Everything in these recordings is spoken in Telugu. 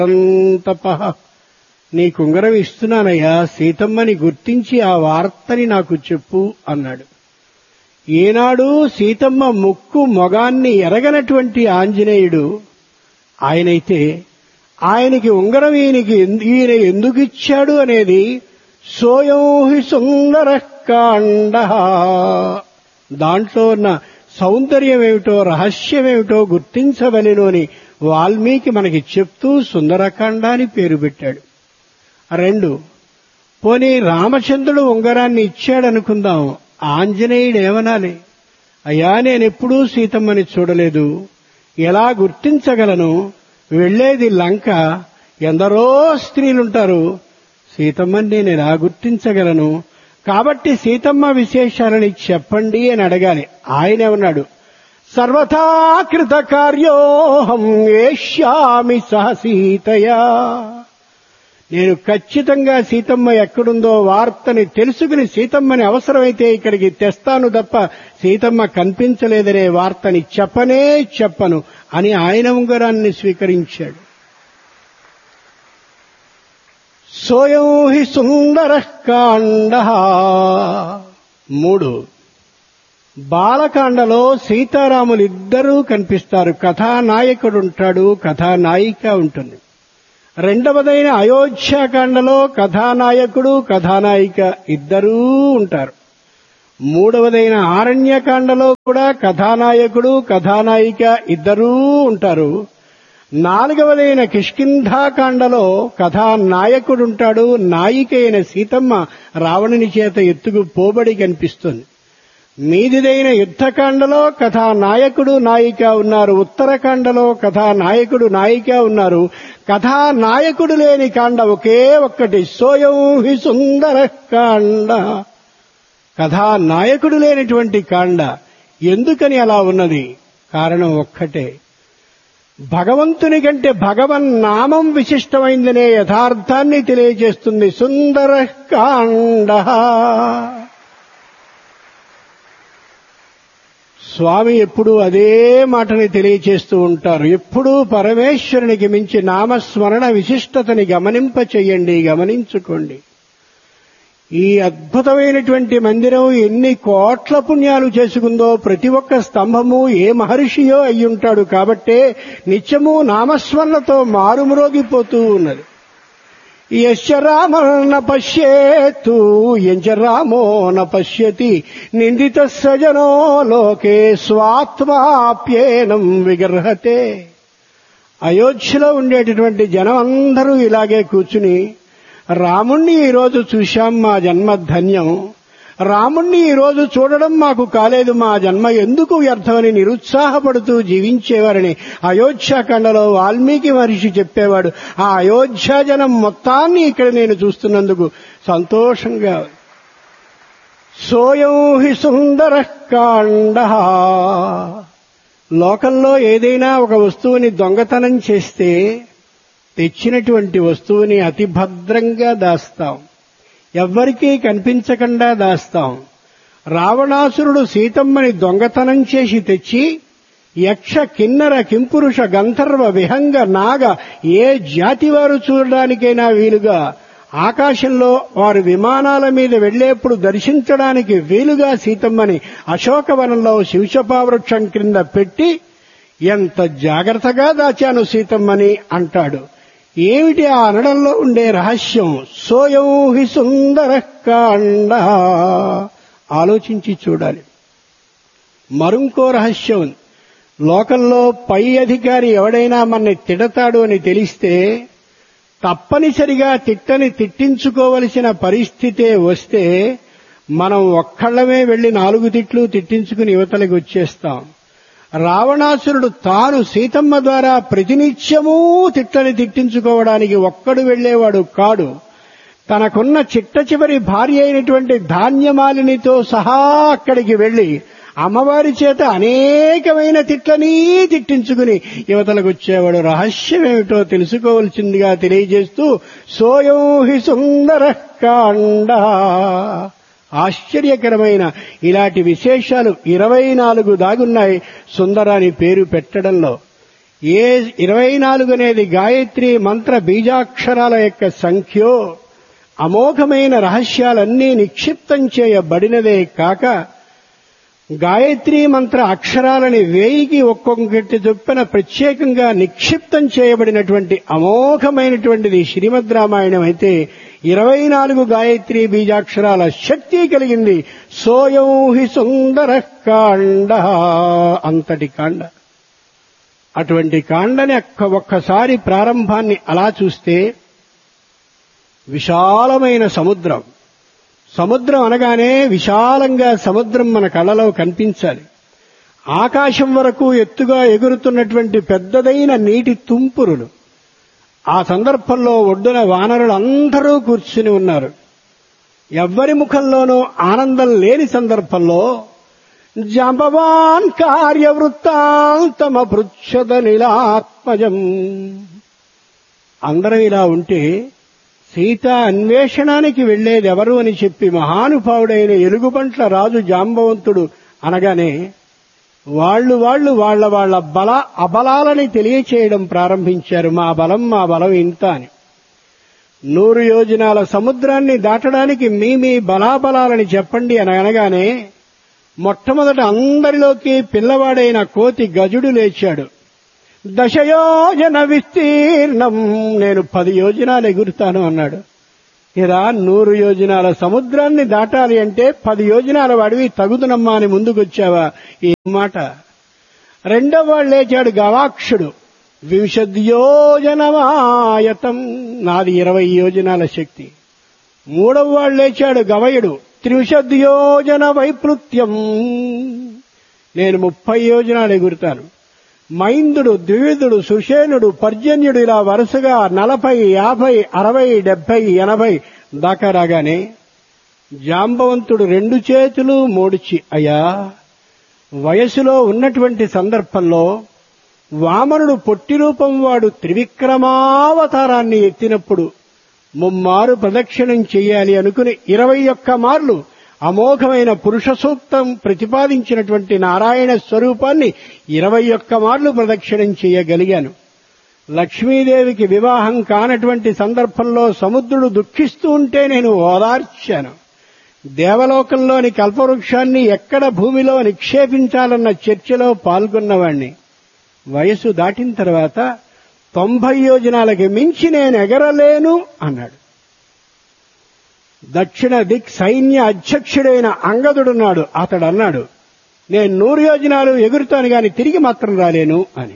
తప నీ కుంగరం ఇస్తున్నానయ్యా సీతమ్మని గుర్తించి ఆ వార్తని నాకు చెప్పు అన్నాడు ఈనాడు సీతమ్మ ముక్కు మొగాన్ని ఎరగనటువంటి ఆంజనేయుడు ఆయనైతే ఆయనకి ఉంగరం ఈయనకి ఎందు- ఈయన ఎందుకు ఇచ్చాడు అనేది సోయం హి సుందర కాండ దాంట్లో ఉన్న సౌందర్యం ఏమిటో రహస్యం ఏమిటో గుర్తించవలెనోని వాల్మీకి మనకి చెప్తూ సుందరకాండ అని పేరు పెట్టాడు రెండు పోనీ రామచంద్రుడు ఉంగరాన్ని ఇచ్చాడనుకుందాం ఆంజనేయుడు ఏమనాలి అయ్యా నేనెప్పుడూ సీతమ్మని చూడలేదు ఎలా గుర్తించగలను వెళ్లేది లంక ఎందరో స్త్రీలుంటారు సీతమ్మని నేను ఎలా గుర్తించగలను కాబట్టి సీతమ్మ విశేషాలని చెప్పండి అని అడగాలి ఆయన ఏమన్నాడు సర్వథా కృత కార్యోహం ఏష్యామి సహ సీతయా నేను ఖచ్చితంగా సీతమ్మ ఎక్కడుందో వార్తని తెలుసుకుని సీతమ్మని అవసరమైతే ఇక్కడికి తెస్తాను తప్ప సీతమ్మ కనిపించలేదనే వార్తని చెప్పనే చెప్పను అని ఆయన ఉంగరాన్ని స్వీకరించాడు సోయం హి సుందర కాండ మూడు బాలకాండలో సీతారాములిద్దరూ కనిపిస్తారు కథానాయకుడుంటాడు కథానాయిక ఉంటుంది రెండవదైన అయోధ్యాకాండలో కథానాయకుడు కథానాయిక ఇద్దరూ ఉంటారు మూడవదైన ఆరణ్యకాండలో కూడా కథానాయకుడు కథానాయిక ఇద్దరూ ఉంటారు నాలుగవదైన కిష్కింధాకాండలో కథానాయకుడుంటాడు నాయిక అయిన సీతమ్మ రావణుని చేత ఎత్తుకు పోబడి కనిపిస్తుంది మీదిదైన యుద్ధకాండలో కథానాయకుడు నాయిక ఉన్నారు ఉత్తరకాండలో కథానాయకుడు నాయిక ఉన్నారు కథానాయకుడు లేని కాండ ఒకే ఒక్కటి సోయం హి సుందర కాండ కథానాయకుడు లేనటువంటి కాండ ఎందుకని అలా ఉన్నది కారణం ఒక్కటే భగవంతుని కంటే భగవన్ నామం విశిష్టమైందనే యథార్థాన్ని తెలియజేస్తుంది సుందర కాండ స్వామి ఎప్పుడూ అదే మాటని తెలియచేస్తూ ఉంటారు ఎప్పుడూ పరమేశ్వరునికి మించి నామస్మరణ విశిష్టతని గమనింప చెయ్యండి గమనించుకోండి ఈ అద్భుతమైనటువంటి మందిరం ఎన్ని కోట్ల పుణ్యాలు చేసుకుందో ప్రతి ఒక్క స్తంభము ఏ మహర్షియో అయ్యుంటాడు కాబట్టే నిత్యము నామస్మరణతో మారుమ్రోగిపోతూ ఉన్నది యశ రామన పశ్యేత్తు ఎంచ రామో న పశ్యతి నిందిత సజనో లోకే స్వాత్మాప్యేనం విగర్హతే అయోధ్యలో ఉండేటటువంటి జనం అందరూ ఇలాగే కూర్చుని రాముణ్ణి ఈరోజు చూశాం మా జన్మ ధన్యం రాముణ్ణి ఈరోజు చూడడం మాకు కాలేదు మా జన్మ ఎందుకు వ్యర్థమని నిరుత్సాహపడుతూ జీవించేవారని అయోధ్యాఖండలో వాల్మీకి మహర్షి చెప్పేవాడు ఆ అయోధ్య జనం మొత్తాన్ని ఇక్కడ నేను చూస్తున్నందుకు సంతోషంగా ఉంది. సోయం హి సుందర కాండ లోకంలో ఏదైనా ఒక వస్తువుని దొంగతనం చేస్తే తెచ్చినటువంటి వస్తువుని అతి భద్రంగా దాస్తాం ఎవ్వరికీ కనిపించకుండా దాస్తాం రావణాసురుడు సీతమ్మని దొంగతనం చేసి తెచ్చి యక్ష కిన్నర కింపురుష గంధర్వ విహంగ నాగ ఏ జాతి వారు చూడడానికైనా వీలుగా ఆకాశంలో వారు విమానాల మీద వెళ్లేప్పుడు దర్శించడానికి వీలుగా సీతమ్మని అశోకవనంలో శివశపావృక్షం క్రింద పెట్టి ఎంత జాగ్రత్తగా దాచాను సీతమ్మని అంటాడు ఏమిటి ఆ అనడంలో ఉండే రహస్యం సోయం హి సుందర కాండ ఆలోచించి చూడాలి మరుంకో రహస్యం ఉంది. లోకంలో పై అధికారి ఎవడైనా మనని తిడతాడు అని తెలిస్తే తప్పనిసరిగా తిట్టని తిట్టించుకోవలసిన పరిస్థితే వస్తే మనం ఒక్కళ్ళమే వెళ్లి నాలుగు తిట్లు తిట్టించుకుని యువతలకు వచ్చేస్తాం రావణాసురుడు తాను సీతమ్మ ద్వారా ప్రతినిత్యమూ తిట్టని తిట్టించుకోవడానికి ఒక్కడు వెళ్లేవాడు కాడు తనకున్న చిట్ట చివరి భార్య అయినటువంటి ధాన్యమాలినితో సహా అక్కడికి వెళ్లి అమ్మవారి చేత అనేకమైన తిట్లని తిట్టించుకుని యువతలకు వచ్చేవాడు రహస్యమేమిటో తెలుసుకోవలసిందిగా తెలియజేస్తూ సోయం హి సుందర కాండ ఆశ్చర్యకరమైన ఇలాంటి విశేషాలు ఇరవై నాలుగు దాగున్నాయి సుందరాని పేరు పెట్టడంలో ఏ ఇరవై నాలుగు అనేది గాయత్రి మంత్ర బీజాక్షరాల యొక్క సంఖ్యో అమోఘమైన రహస్యాలన్నీ నిక్షిప్తం చేయబడినదే కాక గాయత్రీ మంత్ర అక్షరాలని వేయికి ఒక్కొక్కటి చొప్పున ప్రత్యేకంగా నిక్షిప్తం చేయబడినటువంటి అమోఘమైనటువంటిది శ్రీమద్ రామాయణం అయితే ఇరవై నాలుగు గాయత్రీ బీజాక్షరాల శక్తి కలిగింది సోయం హి సుందర కాండ అంతటి కాండ అటువంటి కాండని ఒక్క ఒక్కసారి ప్రారంభాన్ని అలా చూస్తే విశాలమైన సముద్రం సముద్రం అనగానే విశాలంగా సముద్రం మన కళ్ళలో కనిపించాలి ఆకాశం వరకు ఎత్తుగా ఎగురుతున్నటువంటి పెద్దదైన నీటి తుంపురులు ఆ సందర్భంలో ఒడ్డున వానరులు అందరూ కూర్చుని ఉన్నారు ఎవ్వరి ముఖంలోనూ ఆనందం లేని సందర్భంలో జాంబవాన్ కార్యవృత్తాంతమ పృచ్ఛద నిలాత్మజం అందరం ఇలా ఉంటే సీత అన్వేషణానికి వెళ్లేది ఎవరు అని చెప్పి మహానుభావుడైన ఎలుగుబంట్ల రాజు జాంబవంతుడు అనగానే వాళ్ళు వాళ్ళు వాళ్ళ వాళ్ళ బల అబలాలని తెలియచేయడం ప్రారంభించారు మా బలం మా బలం ఇంత అని నూరు యోజనాల సముద్రాన్ని దాటడానికి మీ మీ బలాబలాలని చెప్పండి అని అనగానే మొట్టమొదట అందరిలోకి పిల్లవాడైన కోతి గజుడు లేచాడు దశయోజన విస్తీర్ణం నేను పది యోజనాలు ఎగురుతాను అన్నాడు ఇలా నూరు యోజనాల సముద్రాన్ని దాటాలి అంటే పది యోజనాల వాడివి తగుదునమ్మా అని ముందుకొచ్చావా ఈ మాట రెండవ వాడు లేచాడు గవాక్షుడు వింశద్యోజనమాయతం నాది ఇరవై యోజనాల శక్తి మూడవ వాడు లేచాడు గవయుడు త్రివిశద్యోజన వైపృత్యం నేను ముప్పై యోజనాలు ఎగురుతాను మైందుడు ద్వివిధుడు సుషేనుడు పర్జన్యుడు ఇలా వరుసగా నలభై యాభై అరవై డెబ్బై ఎనభై దాకా రాగానే జాంబవంతుడు రెండు చేతులు మోడిచి అయ్యా వయసులో ఉన్నటువంటి సందర్భంలో వామనుడు పొట్టి రూపం వాడు త్రివిక్రమావతారాన్ని ఎత్తినప్పుడు ముమ్మారు ప్రదక్షిణం చెయ్యాలి అనుకుని ఇరవై ఒక్క మార్లు అమోఘమైన పురుష సూక్తం ప్రతిపాదించినటువంటి నారాయణ స్వరూపాన్ని ఇరవై ఒక్క మార్లు ప్రదక్షిణం చేయగలిగాను లక్ష్మీదేవికి వివాహం కానటువంటి సందర్భంలో సముద్రుడు దుఃఖిస్తూ ఉంటే నేను ఓదార్చాను దేవలోకంలోని కల్పవృక్షాన్ని ఎక్కడ భూమిలో నిక్షేపించాలన్న చర్చలో పాల్గొన్నవాణ్ణి వయసు దాటిన తర్వాత తొంభై యోజనాలకి మించి నేను ఎగరలేను అన్నాడు దక్షిణ దిక్ సైన్య అధ్యక్షుడైన అంగదుడున్నాడు అతడు అన్నాడు నేను నూరు యోజనాలు ఎగురుతాను గాని తిరిగి మాత్రం రాలేను అని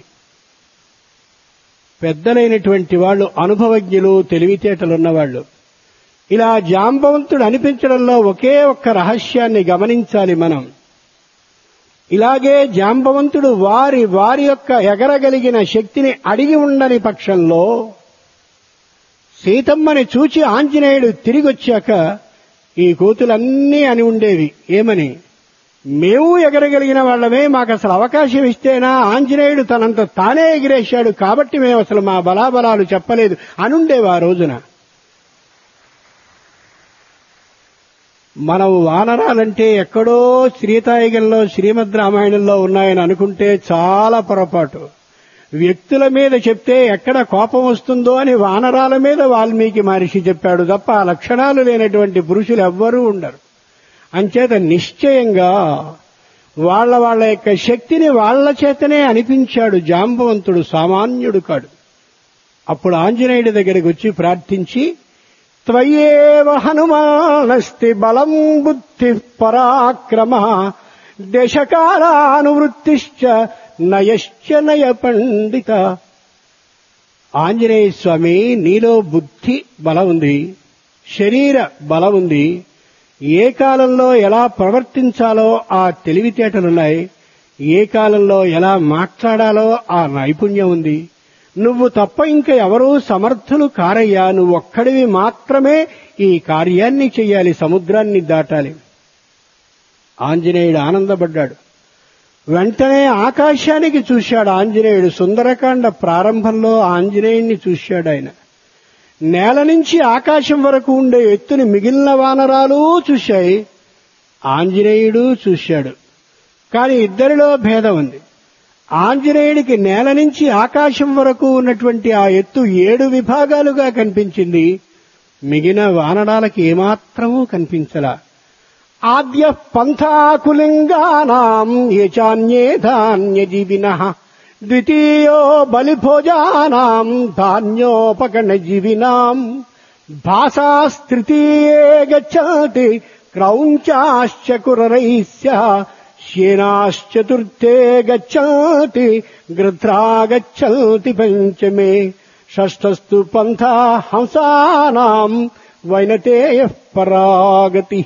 పెద్దలైనటువంటి వాళ్ళు అనుభవజ్ఞులు తెలివితేటలున్నవాళ్లు ఇలా జాంబవంతుడు అనిపించడంలో ఒకే ఒక్క రహస్యాన్ని గమనించాలి మనం ఇలాగే జాంబవంతుడు వారి వారి యొక్క ఎగరగలిగిన శక్తిని అడిగి ఉండని పక్షంలో సీతమ్మని చూచి ఆంజనేయుడు తిరిగొచ్చాక ఈ కోతులన్నీ అని ఉండేవి ఏమని మేము ఎగరగలిగిన వాళ్ళమే మాకు అసలు అవకాశం ఇస్తేనా ఆంజనేయుడు తనంత తానే ఎగిరేశాడు కాబట్టి మేము అసలు మా బలాబలాలు చెప్పలేదు అనుండేవి ఆ రోజున మనం వానరాలంటే ఎక్కడో శ్రీతాయిగంలో శ్రీమద్ రామాయణంలో ఉన్నాయని అనుకుంటే చాలా పొరపాటు వ్యక్తుల మీద చెప్తే ఎక్కడ కోపం వస్తుందో అని వానరాల మీద వాల్మీకి మహర్షి చెప్పాడు తప్ప ఆ లక్షణాలు లేనటువంటి పురుషులు ఎవ్వరూ ఉండరు అంచేత నిశ్చయంగా వాళ్ళ వాళ్ళ యొక్క శక్తిని వాళ్ల చేతనే అనిపించాడు జాంబవంతుడు సామాన్యుడు కాడు అప్పుడు ఆంజనేయుడి దగ్గరికి వచ్చి ప్రార్థించి త్వయేవ హనుమానస్తి బలం బుద్ధి పరాక్రమ దేశకాలానువృత్తిశ్చ నయశ్చ నయ పండిత ఆంజనేయ స్వామి నీలో బుద్ధి బలం ఉంది శరీర బలం ఉంది ఏ కాలంలో ఎలా ప్రవర్తించాలో ఆ తెలివితేటలున్నాయి ఏ కాలంలో ఎలా మాట్లాడాలో ఆ నైపుణ్యం ఉంది నువ్వు తప్ప ఇంకా ఎవరూ సమర్థులు కారయ్యా నువ్వు ఒక్కడివి మాత్రమే ఈ కార్యాన్ని చెయ్యాలి సముద్రాన్ని దాటాలి ఆంజనేయుడు ఆనందపడ్డాడు వెంటనే ఆకాశానికి చూశాడు ఆంజనేయుడు సుందరకాండ ప్రారంభంలో ఆంజనేయుణ్ణి చూశాడు ఆయన నేల నుంచి ఆకాశం వరకు ఉండే ఎత్తుని మిగిలిన వానరాలు చూశాయి ఆంజనేయుడు చూశాడు కాని ఇద్దరిలో భేదం ఉంది ఆంజనేయుడికి నేల నుంచి ఆకాశం వరకు ఉన్నటువంటి ఆ ఎత్తు ఏడు విభాగాలుగా కనిపించింది మిగిలిన వానరాలకి ఏమాత్రమూ కనిపించలా ఆద్య పంథాకులింగానాం యచాన్యే ధాన్యజీవిన ద్వితీయో బలిభోజానాం ధాన్యోపకణజీవినాం భాసాస్తృతీయే గచ్చతి క్రౌంచాశ్చ కురరైస్య శ్యేనాశ్చతుర్థే గచ్చతి గృధ్రా గచ్చతి పంచమే షష్ఠస్తు పంథా హంసానాం వైనతేయ పరాగతి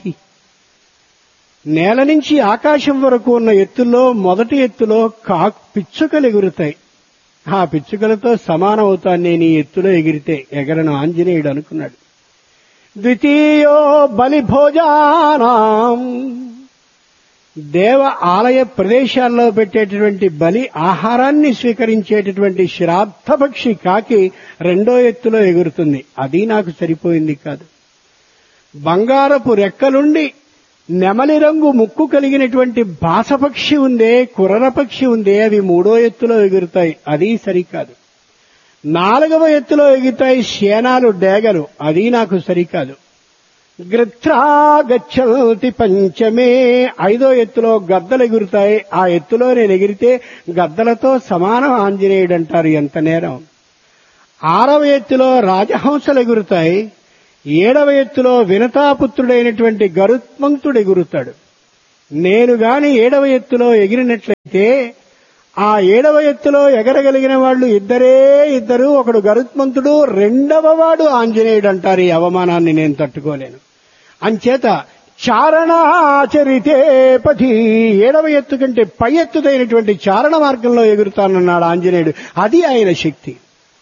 నేల నుంచి ఆకాశం వరకు ఉన్న ఎత్తుల్లో మొదటి ఎత్తులో కా పిచ్చుకలు ఎగురుతాయి ఆ పిచ్చుకలతో సమానం అవుతాను నేను ఈ ఎత్తులో ఎగిరితే ఎగరను ఆంజనేయుడు అనుకున్నాడు ద్వితీయో బలి భోజానాం దేవ ఆలయ ప్రదేశాల్లో పెట్టేటటువంటి బలి ఆహారాన్ని స్వీకరించేటటువంటి శ్రాద్ధపక్షి కాకి రెండో ఎత్తులో ఎగురుతుంది అది నాకు సరిపోయింది కాదు బంగారపు రెక్కలుండి నెమలి రంగు ముక్కు కలిగినటువంటి బాసపక్షి ఉందే కుర్ర పక్షి ఉందే అవి మూడో ఎత్తులో ఎగురుతాయి అది సరికాదు నాలుగవ ఎత్తులో ఎగురుతాయి శేనాలు డేగలు అది నాకు సరికాదు గృత్రా గచ్చతి పంచమే ఐదో ఎత్తులో గద్దలు ఎగురుతాయి ఆ ఎత్తులో నేను ఎగిరితే గద్దలతో సమానం ఆంజనేయుడు అంటారు ఎంత నేరం ఆరవ ఎత్తులో రాజహంసలు ఎగురుతాయి ఏడవ ఎత్తులో వినతాపుత్రుడైనటువంటి గరుత్మంతుడు ఎగురుతాడు నేను గాని ఏడవ ఎత్తులో ఎగిరినట్లయితే ఆ ఏడవ ఎత్తులో ఎగరగలిగిన వాళ్ళు ఇద్దరే ఇద్దరు ఒకడు గరుత్మంతుడు రెండవ వాడు ఆంజనేయుడు అంటారు ఈ అవమానాన్ని నేను తట్టుకోలేను అంచేత చారణాచరితే పథి ఏడవ ఎత్తు కంటే పై ఎత్తుదైనటువంటి చారణ మార్గంలో ఎగురుతానన్నాడు ఆంజనేయుడు అది ఆయన శక్తి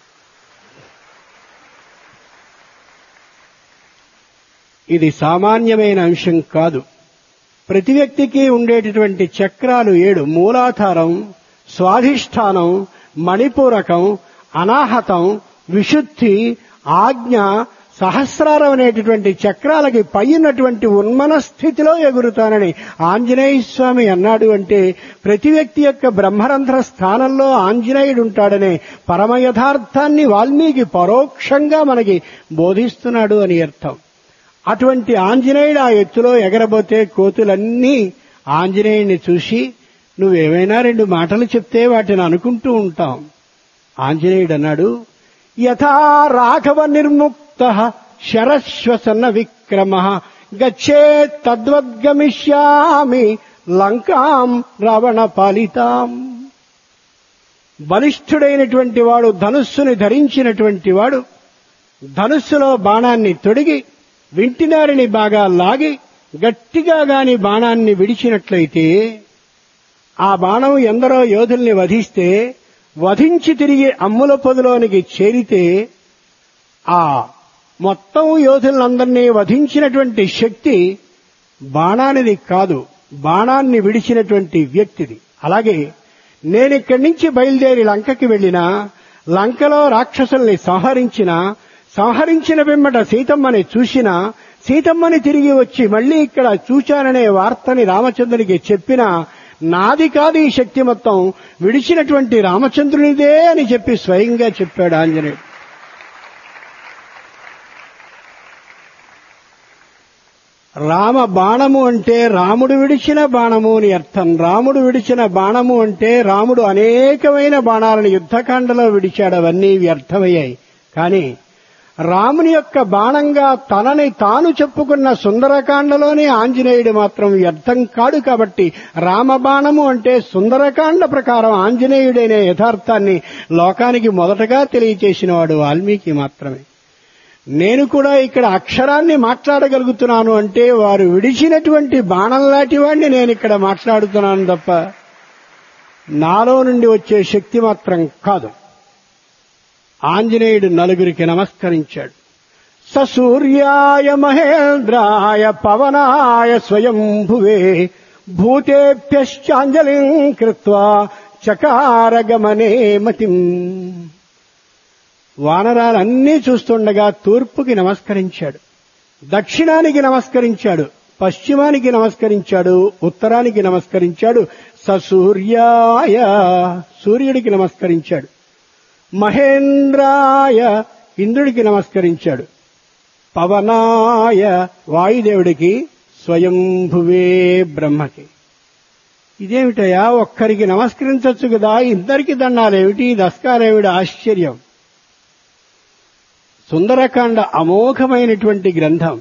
ఇది సామాన్యమైన అంశం కాదు ప్రతి వ్యక్తికి ఉండేటటువంటి చక్రాలు ఏడు మూలాధారం స్వాధిష్టానం మణిపూరకం అనాహతం విశుద్ధి ఆజ్ఞ సహస్రారం అనేటటువంటి చక్రాలకి పైనటువంటి ఉన్మన స్థితిలో ఎగురుతానని ఆంజనేయ స్వామి అన్నాడు అంటే ప్రతి వ్యక్తి యొక్క బ్రహ్మరంధ్ర స్థానంలో ఆంజనేయుడు ఉంటాడనే పరమ యథార్థాన్ని వాల్మీకి పరోక్షంగా మనకి బోధిస్తున్నాడు అని అర్థం అటువంటి ఆంజనేయుడు ఆ ఎత్తులో ఎగరబోతే కోతులన్నీ ఆంజనేయుడిని చూసి నువ్వేమైనా రెండు మాటలు చెప్తే వాటిని అనుకుంటూ ఉంటాం ఆంజనేయుడు అన్నాడు యథా రాఘవ నిర్ముక్త శరశ్వసన విక్రమ గచ్చే తద్వద్గమిష్యామి లంకాం రావణ పాలితాం బలిష్ఠుడైనటువంటి వాడు ధనుస్సుని ధరించినటువంటి వాడు ధనుస్సులో బాణాన్ని తొడిగి వింటినారిని బాగా లాగి గట్టిగా గాని బాణాన్ని విడిచినట్లయితే ఆ బాణం ఎందరో యోధుల్ని వధిస్తే వధించి తిరిగి అమ్ముల పొదిలోనికి చేరితే ఆ మొత్తం యోధులందరినీ వధించినటువంటి శక్తి బాణానిది కాదు బాణాన్ని విడిచినటువంటి వ్యక్తిది అలాగే నేనిక్కడి నుంచి బయలుదేరి లంకకి వెళ్ళినా లంకలో రాక్షసుల్ని సంహరించిన సంహరించిన పిమ్మట సీతమ్మని చూసిన సీతమ్మని తిరిగి వచ్చి మళ్ళీ ఇక్కడ చూచాననే వార్తని రామచంద్రునికి చెప్పిన నాది కాదు ఈ శక్తి మొత్తం విడిచినటువంటి రామచంద్రునిదే అని చెప్పి స్వయంగా చెప్పాడు ఆంజనేయుడు రామ బాణము అంటే రాముడు విడిచిన బాణము అని అర్థం రాముడు విడిచిన బాణము అంటే రాముడు అనేకమైన బాణాలను యుద్ధకాండలో విడిచాడు అవన్నీ వ్యర్థమయ్యాయి కానీ రాముని యొక్క బాణంగా తనని తాను చెప్పుకున్న సుందరకాండలోనే ఆంజనేయుడు మాత్రం వ్యర్థం కాడు కాబట్టి రామబాణము అంటే సుందరకాండ ప్రకారం ఆంజనేయుడైన యథార్థాన్ని లోకానికి మొదటగా తెలియచేసినవాడు వాల్మీకి మాత్రమే నేను కూడా ఇక్కడ అక్షరాన్ని మాట్లాడగలుగుతున్నాను అంటే వారు విడిచినటువంటి బాణం లాంటి వాడిని నేను ఇక్కడ మాట్లాడుతున్నాను తప్ప నాలో నుండి వచ్చే శక్తి మాత్రం కాదు ఆంజనేయుడు నలుగురికి నమస్కరించాడు సూర్యాయ మహేంద్రాయ పవనాయ స్వయంభువే భూతేభ్యశ్చాంజలిం కృత్వా చకారగమనే మతిం వానరాలన్నీ చూస్తుండగా తూర్పుకి నమస్కరించాడు దక్షిణానికి నమస్కరించాడు పశ్చిమానికి నమస్కరించాడు ఉత్తరానికి నమస్కరించాడు సూర్యాయ సూర్యుడికి నమస్కరించాడు మహేంద్రాయ ఇంద్రుడికి నమస్కరించాడు పవనాయ వాయుదేవుడికి స్వయంభువే బ్రహ్మకి ఇదేమిటయా ఒక్కరికి నమస్కరించవచ్చు కదా ఇద్దరికి దండాలేమిటి దస్కారేమిటి ఆశ్చర్యం సుందరకాండ అమోఘమైనటువంటి గ్రంథం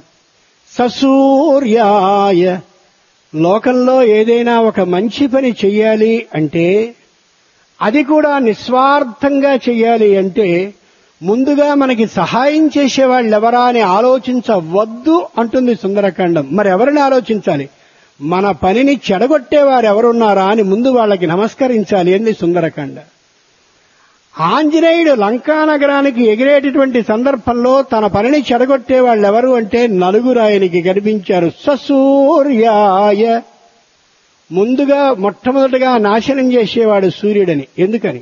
ససూర్యాయ లోకంలో ఏదైనా ఒక మంచి పని చెయ్యాలి అంటే అది కూడా నిస్వార్థంగా చెయ్యాలి అంటే ముందుగా మనకి సహాయం చేసేవాళ్ళు ఎవరా అని ఆలోచించవద్దు అంటుంది సుందరకాండం మరి ఎవరిని ఆలోచించాలి మన పనిని చెడగొట్టేవారు ఎవరున్నారా అని ముందు వాళ్ళకి నమస్కరించాలి అంది సుందరకాండ ఆంజనేయుడు లంకా నగరానికి ఎగిరేటటువంటి సందర్భంలో తన పనిని చెడగొట్టే వాళ్ళు ఎవరు అంటే నలుగురు ఆయనకి కనిపించారు ససూర్యాయ ముందుగా మొట్టమొదటిగా నాశనం చేసేవాడు సూర్యుడని ఎందుకని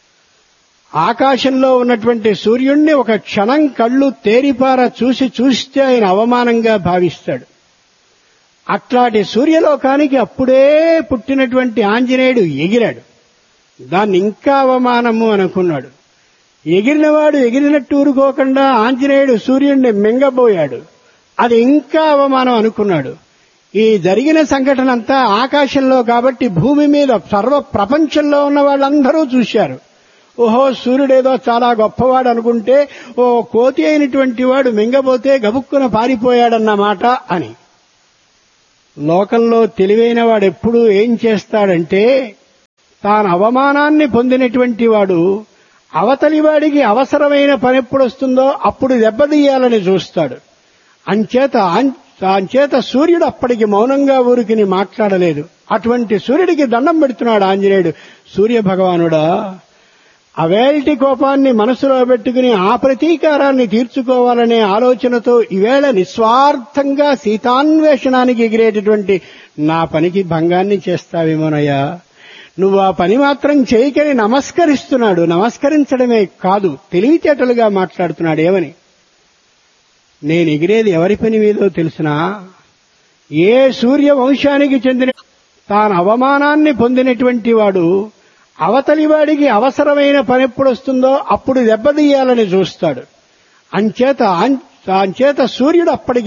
ఆకాశంలో ఉన్నటువంటి సూర్యుణ్ణి ఒక క్షణం కళ్ళు తేరిపార చూసి చూస్తే ఆయన అవమానంగా భావిస్తాడు అట్లాంటి సూర్యలోకానికి అప్పుడే పుట్టినటువంటి ఆంజనేయుడు ఎగిరాడు దాన్ని ఇంకా అవమానము అనుకున్నాడు ఎగిరినవాడు ఎగిరినట్టు ఊరుకోకుండా ఆంజనేయుడు సూర్యుడిని మింగబోయాడు అది ఇంకా అవమానం అనుకున్నాడు ఈ జరిగిన సంఘటన అంతా ఆకాశంలో కాబట్టి భూమి మీద సర్వ ప్రపంచంలో ఉన్న వాళ్ళందరూ చూశారు ఓహో సూర్యుడేదో చాలా గొప్పవాడు అనుకుంటే ఓ కోతి అయినటువంటి వాడు మింగబోతే గబుక్కున పారిపోయాడన్నమాట అని లోకంలో తెలివైన వాడు ఎప్పుడూ ఏం చేస్తాడంటే తాను అవమానాన్ని పొందినటువంటి వాడు అవతలి వాడికి అవసరమైన పని ఎప్పుడు వస్తుందో అప్పుడు దెబ్బతీయాలని చూస్తాడు అంచేత అంచేత సూర్యుడు అప్పటికి మౌనంగా ఊరికిని మాట్లాడలేదు అటువంటి సూర్యుడికి దండం పెడుతున్నాడు ఆంజనేయుడు సూర్య భగవానుడా అవేల్టి కోపాన్ని మనసులో పెట్టుకుని ఆ ప్రతీకారాన్ని తీర్చుకోవాలనే ఆలోచనతో ఈవేళ నిస్వార్థంగా సీతాన్వేషణానికి ఎగిరేటటువంటి నా పనికి భంగాన్ని చేస్తావేమోనయ్యా నువ్వు ఆ పని మాత్రం చేయకని నమస్కరిస్తున్నాడు నమస్కరించడమే కాదు తెలివితేటలుగా మాట్లాడుతున్నాడు ఏమని నేను ఎగిరేది ఎవరి పని మీదో తెలుసునా ఏ సూర్య వంశానికి చెందిన తాను అవమానాన్ని పొందినటువంటి వాడు అవతలి వాడికి అవసరమైన పని ఎప్పుడు వస్తుందో అప్పుడు దెబ్బతీయాలని చూస్తాడు అంచేత అంచేత సూర్యుడు అప్పటికి